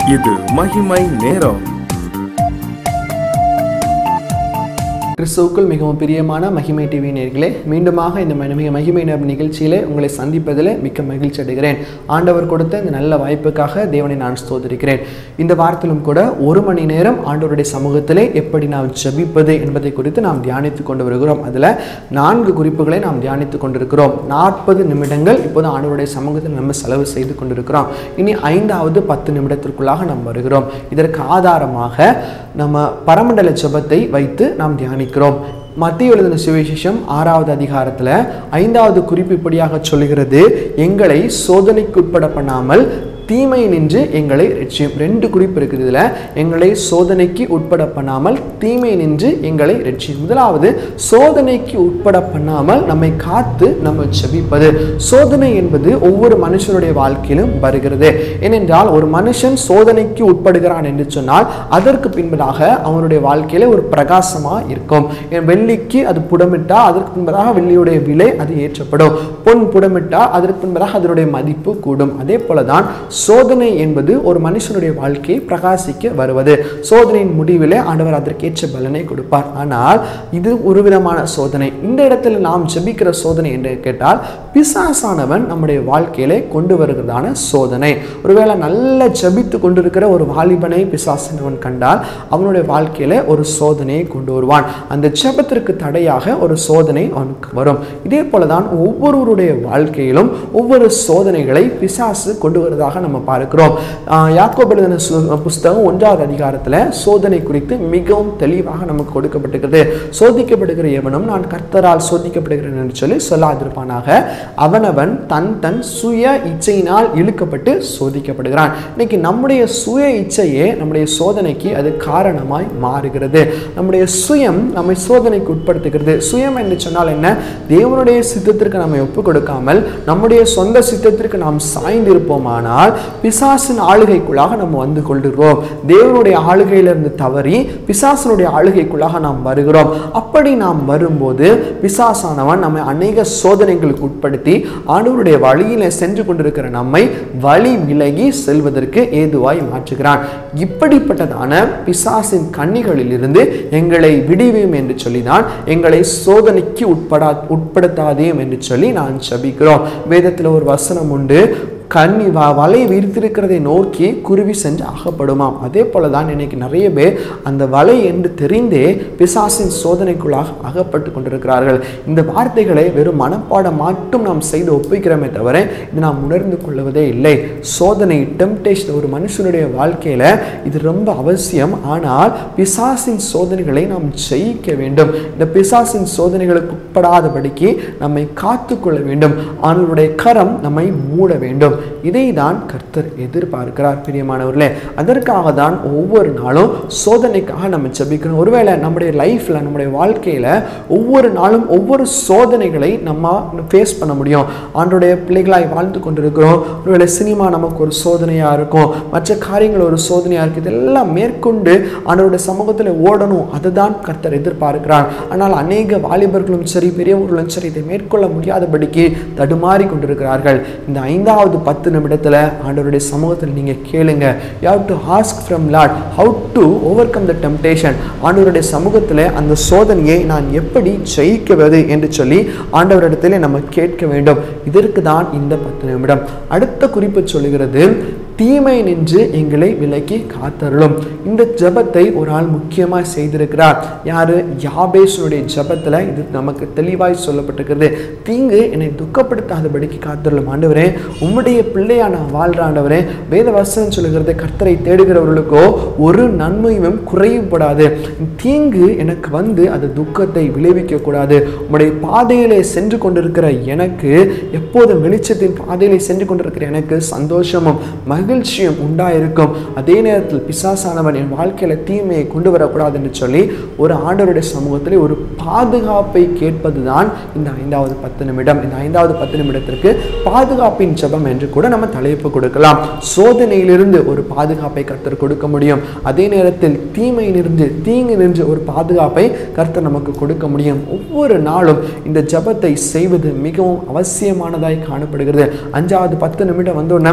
இது மகிமை நேரம் கிறிஸ்துவுக்குள் மிகவும் பிரியமான மகிமை டிவி நேர்களே மீண்டுமாக இந்த மகிமை மகிமை நேரம் நிகழ்ச்சியிலே உங்களை சந்திப்பதில் மிக்க மகிழ்ச்சி அடைகிறேன் ஆண்டவர் கொடுத்த இந்த நல்ல வாய்ப்புக்காக தேவனை நான் ஸ்தோதரிக்கிறேன் இந்த வாரத்திலும் கூட ஒரு மணி நேரம் ஆண்டவருடைய சமூகத்திலே எப்படி நாம் ஜெபிப்பது என்பதை குறித்து நாம் தியானித்து கொண்டு வருகிறோம் அதில் நான்கு குறிப்புகளை நாம் தியானித்து கொண்டிருக்கிறோம் நாற்பது நிமிடங்கள் இப்போது ஆண்டவருடைய சமூகத்தில் நம்ம செலவு செய்து கொண்டிருக்கிறோம் இனி ஐந்தாவது பத்து நிமிடத்திற்குள்ளாக நாம் வருகிறோம் இதற்கு ஆதாரமாக நம்ம பரமண்டல ஜெபத்தை வைத்து நாம் தியானிக்கிறோம் மத்திய எழுதின சுவிசேஷம் ஆறாவது அதிகாரத்தில் ஐந்தாவது குறிப்பு இப்படியாக சொல்லுகிறது எங்களை சோதனைக்கு உட்பட பண்ணாமல் தீமை நின்று எங்களை ரட்சியும் ரெண்டு குறிப்பு இருக்குது இதில் எங்களை சோதனைக்கு உட்பட பண்ணாமல் தீமை நின்று எங்களை ரட்சியும் முதலாவது சோதனைக்கு உட்பட பண்ணாமல் நம்மை காத்து நம்ம செபிப்பது சோதனை என்பது ஒவ்வொரு மனுஷனுடைய வாழ்க்கையிலும் வருகிறது ஏனென்றால் ஒரு மனுஷன் சோதனைக்கு உட்படுகிறான் என்று சொன்னால் அதற்கு பின்பதாக அவனுடைய வாழ்க்கையில ஒரு பிரகாசமாக இருக்கும் ஏன் வெள்ளிக்கு அது புடமிட்டால் அதற்கு பின்பதாக வெள்ளியுடைய விலை அது ஏற்றப்படும் பொன் புடமிட்டால் அதற்கு பின்பதாக அதனுடைய மதிப்பு கூடும் அதே போல தான் சோதனை என்பது ஒரு மனுஷனுடைய வாழ்க்கையை பிரகாசிக்க வருவது சோதனையின் முடிவிலே ஆண்டவர் அதற்கேற்ற பலனை கொடுப்பார் ஆனால் இது ஒரு விதமான சோதனை இந்த இடத்துல நாம் ஜெபிக்கிற சோதனை என்று கேட்டால் பிசாசானவன் நம்முடைய வாழ்க்கையிலே கொண்டு வருகிறதான சோதனை ஒருவேளை நல்ல ஜெபித்து கொண்டிருக்கிற ஒரு வாலிபனை பிசாசானவன் கண்டால் அவனுடைய வாழ்க்கையில ஒரு சோதனையை கொண்டு வருவான் அந்த ஜெபத்திற்கு தடையாக ஒரு சோதனை அவனுக்கு வரும் இதே போலதான் ஒவ்வொருவருடைய வாழ்க்கையிலும் ஒவ்வொரு சோதனைகளை பிசாசு கொண்டு வருவதாக நம்ம பார்க்கிறோம் ஆஹ் யாக்கோபு எழுதின சு- புஸ்தகம் ஒன்றாவது அதிகாரத்தில் சோதனை குறித்து மிகவும் தெளிவாக நமக்கு கொடுக்கப்பட்டிருக்கிறது சோதிக்கப்படுகிற எவனும் நான் கர்த்தரால் சோதிக்கப்படுகிறேன் என்று சொல்லி சொல்லாதிருப்பானாக அவனவன் தன் தன் சுய இச்சையினால் இழுக்கப்பட்டு சோதிக்கப்படுகிறான் இன்னைக்கு நம்முடைய சுய இச்சையே நம்முடைய சோதனைக்கு அது காரணமாய் மாறுகிறது நம்முடைய சுயம் நம்மை சோதனைக்கு உட்படுத்துகிறது சுயம் என்று சொன்னால் என்ன தேவனுடைய சித்தத்திற்கு நம்மை ஒப்பு கொடுக்காமல் நம்முடைய சொந்த சித்தத்திற்கு நாம் சாய்ந்திருப்போமானால் பிசாசின் ஆளுகைக்குள்ளாக நம்ம வந்து கொள்கிறோம் தேவனுடைய ஆளுகையிலிருந்து தவறி பிசாசனுடைய ஆளுகைக்குள்ளாக நாம் வருகிறோம் அப்படி நாம் வரும்போது பிசாசானவன் நம்மை அநேக சோதனைகளுக்கு உட்படுத்தி ஆண்டவருடைய வழியில சென்று கொண்டிருக்கிற நம்மை வழி விலகி செல்வதற்கு ஏதுவாய் மாற்றுகிறான் இப்படிப்பட்டதான பிசாசின் கண்ணிகளிலிருந்து எங்களை விடுவியும் என்று சொல்லிதான் எங்களை சோதனைக்கு உட்படா உட்படுத்தாதேயும் என்று சொல்லி நான் ஜெபிக்கிறோம் வேதத்தில் ஒரு வசனம் உண்டு கண்ணி வ வலை விரித்திருக்கிறதை நோக்கி குருவி சென்று அகப்படுமாம் அதே போல தான் இன்னைக்கு நிறைய பேர் அந்த வலை என்று தெரிந்தே பிசாசின் சோதனைக்குள்ளாக அகப்பட்டு கொண்டிருக்கிறார்கள் இந்த வார்த்தைகளை வெறும் மனப்பாடம் மட்டும் நாம் செய்து ஒப்பிக்கிறோமே தவிர இது நாம் உணர்ந்து கொள்வதே இல்லை சோதனை டெம்டேஷன் ஒரு மனுஷனுடைய வாழ்க்கையில இது ரொம்ப அவசியம் ஆனால் பிசாசின் சோதனைகளை நாம் ஜெயிக்க வேண்டும் இந்த பிசாசின் சோதனைகளுக்கு உட்படாதபடிக்கு நம்மை காத்துக்கொள்ள வேண்டும் அவனுடைய கரம் நம்மை மூட வேண்டும் இதை தான் கர்த்தர் எதிர்பார்க்கிறார் பிரியமானவர்களே அதற்காக தான் ஒவ்வொரு நாளும் சோதனைக்காக நம்ம ஜெபிக்கணும் ஒருவேளை நம்முடைய லைஃப்ல நம்முடைய வாழ்க்கையில ஒவ்வொரு நாளும் ஒவ்வொரு சோதனைகளை நம்ம ஃபேஸ் பண்ண முடியும் ஆண்டோடைய பிள்ளைகளாய் வாழ்ந்து கொண்டிருக்கிறோம் ஒருவேளை சினிமா நமக்கு ஒரு சோதனையா இருக்கும் மற்ற காரியங்கள் ஒரு சோதனையா இருக்கு இதெல்லாம் மேற்கொண்டு ஆண்டவருடைய சமூகத்தில் ஓடணும் அதுதான் கர்த்தர் எதிர்பார்க்கிறார் ஆனால் அநேக வாலிபர்களும் சரி பெரியவர்களும் சரி இதை மேற்கொள்ள முடியாதபடிக்கு தடுமாறி கொண்டிருக்கிறார்கள் இந்த ஐந்தாவது பத்து நிமிடத்துல ஆண்டவருடைய சமூகத்தில் நீங்க கேளுங்க you have to ask from Lord how to overcome the temptation ஆண்டவருடைய சமூகத்தில் அந்த சோதனையை நான் எப்படி ஜெயிக்குவது என்று சொல்லி ஆண்டவரிடத்திலே நம்ம கேட்க வேண்டும் இதற்கு தான் இந்த பத்து நிமிடம் அடுத்த குறிப்பு சொல்லுகிறது தீமை நின்று எங்களை விலக்கி காத்தருளும் இந்த ஜெபத்தை ஒரு ஆள் முக்கியமாக செய்திருக்கிறார் யாரு யாபேஷனுடைய ஜெபத்தில் இது நமக்கு தெளிவாய் சொல்லப்பட்டிருக்கிறது தீங்கு என்னை துக்கப்படுத்தாதபடிக்கு காத்தருளும் ஆண்டவரே உம்முடைய பிள்ளையா நான் வாழ்ற ஆண்டவரே வேத வசனம் சொல்லுகிறது கர்த்தரை தேடுகிறவர்களுக்கோ ஒரு நன்மையும் குறைவுபடாது தீங்கு எனக்கு வந்து அது துக்கத்தை விளைவிக்க கூடாது உம்முடைய பாதையிலே சென்று கொண்டிருக்கிற எனக்கு எப்போதும் வெளிச்சத்தின் பாதையிலே சென்று கொண்டிருக்கிற எனக்கு சந்தோஷமும் மகிழ்ச்சியும் உண்டாயிருக்கும் அதே நேரத்தில் பிசாசானவன் என் வாழ்க்கையில தீமையை கொண்டு வரக்கூடாது என்று சொல்லி ஒரு ஆண்டவருடைய சமூகத்திலே ஒரு பாதுகாப்பை கேட்பதுதான் இந்த ஐந்தாவது பத்து நிமிடம் இந்த ஐந்தாவது பத்து நிமிடத்திற்கு பாதுகாப்பின் ஜெபம் என்று கூட நம்ம தலைப்பு கொடுக்கலாம் சோதனையிலிருந்து ஒரு பாதுகாப்பை கர்த்தர் கொடுக்க முடியும் அதே நேரத்தில் தீமையிலிருந்து தீங்கு நின்று ஒரு பாதுகாப்பை கர்த்தர் நமக்கு கொடுக்க முடியும் ஒவ்வொரு நாளும் இந்த ஜெபத்தை செய்வது மிகவும் அவசியமானதாய் காணப்படுகிறது அஞ்சாவது பத்து நிமிடம் வந்தோடனே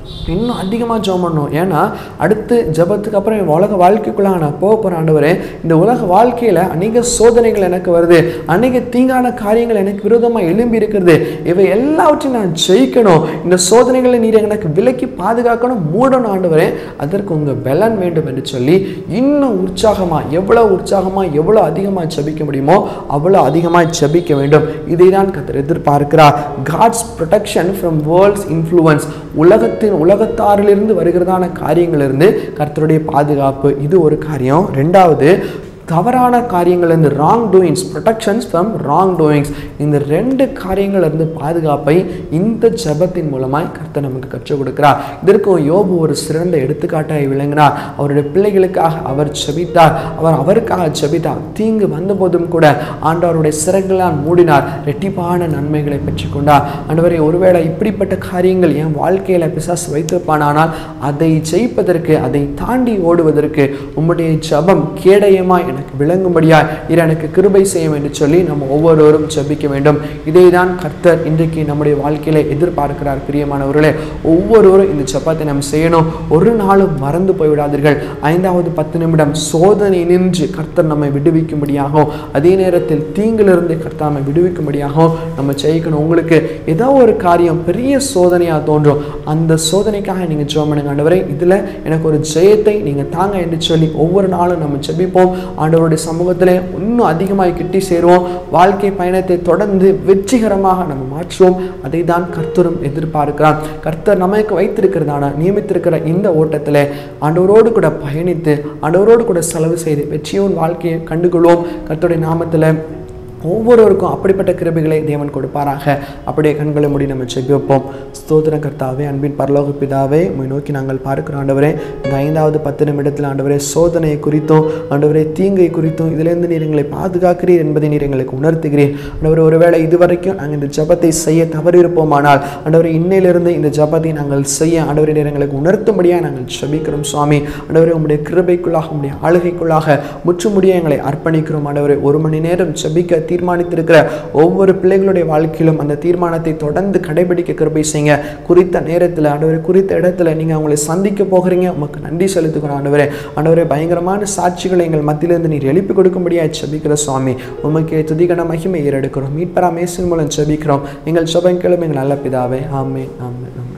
இன்னும் அதிகமாக ஜெபம் பண்ணணும் ஏன்னா அடுத்து ஜெபத்துக்கு அப்புறம் என் உலக வாழ்க்கைக்குள்ளாக நான் போக போகிற ஆண்டவரே இந்த உலக வாழ்க்கையில் அநேக சோதனைகள் எனக்கு வருது அநேக தீங்கான காரியங்கள் எனக்கு விரோதமாக எழும்பி இருக்கிறது இவை எல்லாவற்றையும் நான் ஜெயிக்கணும் இந்த சோதனைகளை நீர் எனக்கு விலக்கி பாதுகாக்கணும் மூடணும் ஆண்டவரே அதற்கு உங்கள் பலன் வேண்டும் என்று சொல்லி இன்னும் உற்சாகமாக எவ்வளோ உற்சாகமாக எவ்வளோ அதிகமாக ஜெபிக்க முடியுமோ அவ்வளோ அதிகமாக ஜெபிக்க வேண்டும் இதை தான் கத்தர் எதிர்பார்க்கிறார் God's protection from world's influence உலகத்தின் உலகத்தாரிலிருந்து வருகிறதான காரியங்களிலிருந்து கர்த்தருடைய பாதுகாப்பு இது ஒரு காரியம் ரெண்டாவது தவறான காரியங்கள்லேருந்து wrong doings protections from wrong doings இந்த ரெண்டு காரியங்கள்லேருந்து பாதுகாப்பை இந்த ஜெபத்தின் மூலமாய் கர்த்தர் நமக்கு கற்றுக் கொடுக்கிறார் இதற்கு யோபு ஒரு சிறந்த எடுத்துக்காட்டாய் விளங்கினார் அவருடைய பிள்ளைகளுக்காக அவர் ஜெபித்தார் அவர் அவருக்காக ஜெபித்தார் தீங்கு வந்தபோதும் கூட ஆண்டவருடைய சிறங்களால் மூடினார் ரெட்டிப்பான நன்மைகளை பெற்றுக்கொண்டார் ஆண்டவரை ஒருவேளை இப்படிப்பட்ட காரியங்கள் என் வாழ்க்கையில் பிசாசு வைத்திருப்பானால் அதை ஜெயிப்பதற்கு அதை தாண்டி ஓடுவதற்கு உம்முடைய ஜெபம் கேடயமாய் எனக்கு விளங்கும்படியாய் நீர் எனக்கு கிருபை செய்யும் என்று சொல்லி நம்ம ஒவ்வொருவரும் ஜெபிக்க வேண்டும் இதை தான் கர்த்தர் இன்றைக்கு நம்முடைய வாழ்க்கையில எதிர்பார்க்கிறார் பிரியமானவர்களே ஒவ்வொருவரும் இந்த ஜெபத்தை நம்ம செய்யணும் ஒரு நாளும் மறந்து போய்விடாதீர்கள் ஐந்தாவது பத்து நிமிடம் சோதனை நின்று கர்த்தர் நம்மை விடுவிக்கும்படியாகவும் அதே நேரத்தில் தீங்கிலிருந்து கர்த்தர் நம்மை விடுவிக்கும்படியாகவும் நம்ம ஜெயிக்கணும் உங்களுக்கு ஏதோ ஒரு காரியம் பெரிய சோதனையாக தோன்றும் அந்த சோதனைக்காக நீங்கள் ஜெபம் பண்ணுங்க ஆண்டவரே இதில் எனக்கு ஒரு ஜெயத்தை நீங்கள் தாங்க என்று சொல்லி ஒவ்வொரு நாளும் நம்ம ஜெபிப்போம் ஆண்டவருடைய சமூகத்தில் இன்னும் அதிகமாக கிட்டி சேருவோம் வாழ்க்கை பயணத்தை தொடர்ந்து வெற்றிகரமாக நம்ம மாற்றுவோம் அதை தான் கர்த்தரும் எதிர்பார்க்கிறார் கர்த்தர் நமக்கு வைத்திருக்கிறதான நியமித்திருக்கிற இந்த ஓட்டத்தில் ஆண்டவரோடு கூட பயணித்து ஆண்டவரோடு கூட செலவு செய்து வெற்றியோன் வாழ்க்கையை கண்டுகொள்வோம் கர்த்தருடைய நாமத்தில் ஒவ்வொருவருக்கும் அப்படிப்பட்ட கிருபைகளை தேவன் கொடுப்பாராக அப்படியே கண்களை மூடி நம்ம செபிப்போம் ஸ்தோத்திர கர்த்தாவே அன்பின் பரலோக பிதாவே உம்மை நோக்கி நாங்கள் பார்க்கிறோம் ஆண்டவரே இந்த ஐந்தாவது பத்து நிமிடத்தில் ஆண்டவரே சோதனையை குறித்தும் ஆண்டவரே தீங்கை குறித்தும் இதிலிருந்து நீர் எங்களை பாதுகாக்கிறீர் என்பதை நீர் எங்களுக்கு உணர்த்துகிறீர் ஆண்டவரே ஒருவேளை இதுவரைக்கும் நாங்கள் இந்த ஜபத்தை செய்ய தவறியிருப்போமானால் ஆண்டவரே இன்னையிலிருந்து இந்த ஜபத்தை நாங்கள் செய்ய ஆண்டவரே நீர் எங்களுக்கு உணர்த்தும்படியாக நாங்கள் ஜெபிக்கிறோம் சுவாமி ஆண்டவரே உம்முடைய கிருபைக்குள்ளாக உம்முடைய ஆளுகைக்குள்ளாக முற்றுமுடிய எங்களை அர்ப்பணிக்கிறோம் ஆண்டவரே ஒரு மணி நேரம் ஜெபிக்க தீர்மானித்திருக்கிற ஒவ்வொரு பிள்ளைகளுடைய வாழ்க்கையிலும் அந்த தீர்மானத்தை தொடர்ந்து கடைபிடிக்க கிருபை செய்யுங்க குறித்த நேரத்தில் ஆண்டவரே குறித்த இடத்துல நீங்கள் அவங்களை சந்திக்க போகிறீங்க உமக்கு நன்றி செலுத்துக்கிறோம் ஆண்டவரே ஆண்டவரே பயங்கரமான சாட்சிகளை எங்கள் மத்தியிலிருந்து நீர் எழுப்பி கொடுக்கும்படியாக ஜெபிக்கிற சுவாமி உமக்கு துதிகன மகிமை ஏறெடுக்கிறோம் மீட்பரா மேசின் மூலம் ஜெபிக்கிறோம் எங்கள் ஜெபங்களும் எங்கள் நல்ல பிதாவே ஆமே ஆமே ஆமே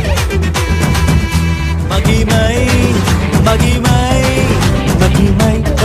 மகிமை மகிமை மகிமை